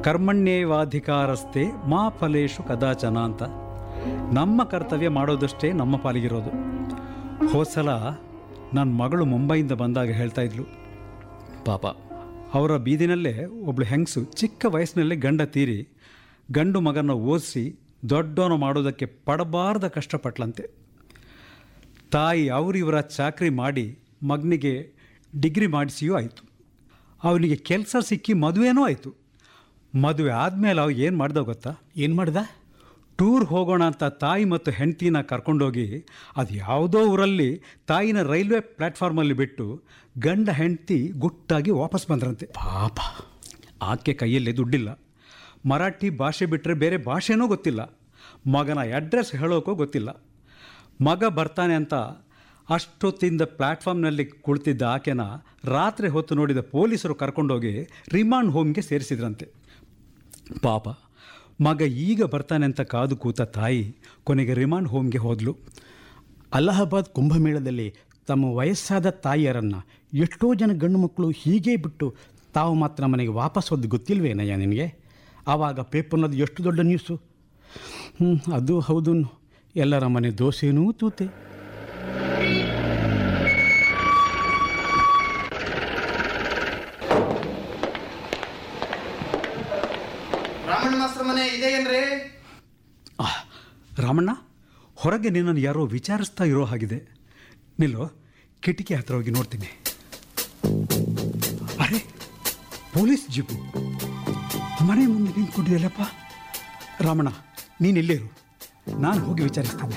ಕರ್ಮಣ್ಯೇವಾಧಿಕಾರಸ್ಥೆ ಮಾ ಫಲೇಶು ಕದಾಚನ ಅಂತ ನಮ್ಮ ಕರ್ತವ್ಯ ಮಾಡೋದಷ್ಟೇ ನಮ್ಮ ಪಾಲಿಗಿರೋದು ಹೋಸಲ ನನ್ನ ಮಗಳು ಮುಂಬೈಯಿಂದ ಬಂದಾಗ ಹೇಳ್ತಾ ಇದ್ಲು ಪಾಪ ಅವರ ಬೀದಿನಲ್ಲೇ ಒಬ್ಳು ಹೆಂಗಸು ಚಿಕ್ಕ ವಯಸ್ಸಿನಲ್ಲೇ ಗಂಡ ತೀರಿ ಗಂಡು ಮಗನ ಓದಿಸಿ ದೊಡ್ಡವನು ಮಾಡೋದಕ್ಕೆ ಪಡಬಾರ್ದ ಕಷ್ಟಪಟ್ಲಂತೆ ತಾಯಿ ಅವರಿವರ ಚಾಕ್ರಿ ಮಾಡಿ ಮಗನಿಗೆ ಡಿಗ್ರಿ ಮಾಡಿಸಿಯೂ ಆಯಿತು ಅವನಿಗೆ ಕೆಲಸ ಸಿಕ್ಕಿ ಮದುವೆನೂ ಆಯಿತು ಮದುವೆ ಆದಮೇಲೆ ಅವ ಏನು ಮಾಡ್ದ ಗೊತ್ತಾ ಏನು ಮಾಡ್ದ ಟೂರ್ ಹೋಗೋಣ ಅಂತ ತಾಯಿ ಮತ್ತು ಹೆಂಡತಿನ ಕರ್ಕೊಂಡೋಗಿ ಅದು ಯಾವುದೋ ಊರಲ್ಲಿ ತಾಯಿನ ರೈಲ್ವೆ ಪ್ಲ್ಯಾಟ್ಫಾರ್ಮಲ್ಲಿ ಬಿಟ್ಟು ಗಂಡ ಹೆಂಡತಿ ಗುಟ್ಟಾಗಿ ವಾಪಸ್ ಬಂದ್ರಂತೆ ಪಾಪ ಆಕೆ ಕೈಯಲ್ಲಿ ದುಡ್ಡಿಲ್ಲ ಮರಾಠಿ ಭಾಷೆ ಬಿಟ್ಟರೆ ಬೇರೆ ಭಾಷೆನೂ ಗೊತ್ತಿಲ್ಲ ಮಗನ ಅಡ್ರೆಸ್ ಹೇಳೋಕ್ಕೂ ಗೊತ್ತಿಲ್ಲ ಮಗ ಬರ್ತಾನೆ ಅಂತ ಅಷ್ಟೊತ್ತಿಂದ ಪ್ಲ್ಯಾಟ್ಫಾರ್ಮ್ನಲ್ಲಿ ಕುಳಿತಿದ್ದ ಆಕೆನ ರಾತ್ರಿ ಹೊತ್ತು ನೋಡಿದ ಪೊಲೀಸರು ಕರ್ಕೊಂಡೋಗಿ ರಿಮಾಂಡ್ ಹೋಮ್ಗೆ ಸೇರಿಸಿದ್ರಂತೆ ಪಾಪ ಮಗ ಈಗ ಬರ್ತಾನೆ ಅಂತ ಕಾದು ಕೂತ ತಾಯಿ ಕೊನೆಗೆ ರಿಮಾಂಡ್ ಹೋಮ್ಗೆ ಹೋದ್ಲು ಅಲಹಾಬಾದ್ ಕುಂಭಮೇಳದಲ್ಲಿ ತಮ್ಮ ವಯಸ್ಸಾದ ತಾಯಿಯರನ್ನು ಎಷ್ಟೋ ಜನ ಗಂಡು ಮಕ್ಕಳು ಹೀಗೆ ಬಿಟ್ಟು ತಾವು ಮಾತ್ರ ಮನೆಗೆ ವಾಪಸ್ ಹೋದ್ದು ಗೊತ್ತಿಲ್ವೇನಯ್ಯ ನಿನಗೆ ಆವಾಗ ಪೇಪರ್ನದು ಎಷ್ಟು ದೊಡ್ಡ ನ್ಯೂಸು ಹ್ಞೂ ಅದು ಹೌದು ಎಲ್ಲರ ಮನೆ ದೋಸೆನೂ ತೂತೆ ರಾಮಣ್ಣ ಮಾಸ್ತರ ಮನೆ ಇದೆ ಏನ್ರಿ ಆಹ್, ರಾಮಣ್ಣ ಹೊರಗೆ ನಿನ್ನನ್ನು ಯಾರೋ ವಿಚಾರಿಸ್ತಾ ಇರೋ ಹಾಗಿದೆ ನಿಲ್ಲು ಕಿಟಕಿ ಹತ್ರ ಹೋಗಿ ನೋಡ್ತೀನಿ ಅರೆ ಪೊಲೀಸ್ ಜೀಪು ಮನೆ ಮುಂದೆ ನಿಂತ್ಕೊಂಡಿದೆಯಲ್ಲಪ್ಪ ರಾಮಣ್ಣ ನೀನು ಇಲ್ಲಿರು ನಾನು ಹೋಗಿ ವಿಚಾರಿಸ್ತೀನಿ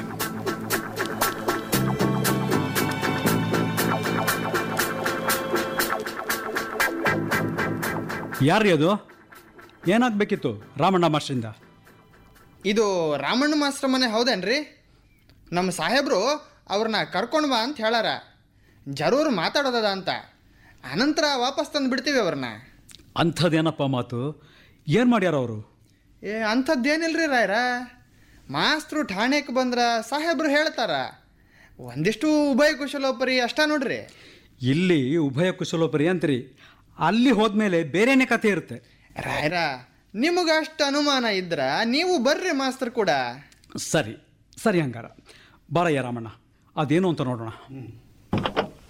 ಯಾರ್ರೀ ಅದು ಏನಾಗಬೇಕಿತ್ತು ರಾಮಣ್ಣ ಮಾಸ್ಟ್ರಿಂದ ಇದು ರಾಮಣ್ಣ ಮಾಸ್ತರ ಮನೆ ಹೌದೇನ್ರಿ ನಮ್ಮ ಸಾಹೇಬರು ಅವ್ರನ್ನ ಕರ್ಕೊಂಡು ಬಾ ಅಂತ ಹೇಳಾರ ಜರೂರು ಮಾತಾಡೋದದ ಅಂತ ಅನಂತರ ವಾಪಸ್ ತಂದು ಬಿಡ್ತೀವಿ ಅವ್ರನ್ನ ಅಂಥದ್ದೇನಪ್ಪ ಮಾತು ಏನು ಮಾಡ್ಯಾರ ಅವರು ಏ ಅಂಥದ್ದೇನಿಲ್ರಿ ರಾಯರ ಮಾಸ್ತರು ಠಾಣೆಗೆ ಬಂದ್ರ ಸಾಹೇಬರು ಹೇಳ್ತಾರ ಒಂದಿಷ್ಟು ಉಭಯ ಕುಶಲೋಪರಿ ಅಷ್ಟ ನೋಡ್ರಿ ಇಲ್ಲಿ ಉಭಯ ಕುಶಲೋಪರಿ ಅಂತೀರಿ ಅಲ್ಲಿ ಹೋದ್ಮೇಲೆ ಬೇರೆನೇ ಕಥೆ ಇರುತ್ತೆ ರಾಯರ ನಿಮಗೆ ಅಷ್ಟು ಅನುಮಾನ ಇದ್ರ ನೀವು ಬರ್ರಿ ಮಾಸ್ತರ್ ಕೂಡ ಸರಿ ಸರಿ ಹಂಗಾರ ಬಾರಯ್ಯ ರಾಮಣ್ಣ ಅದೇನು ಅಂತ ನೋಡೋಣ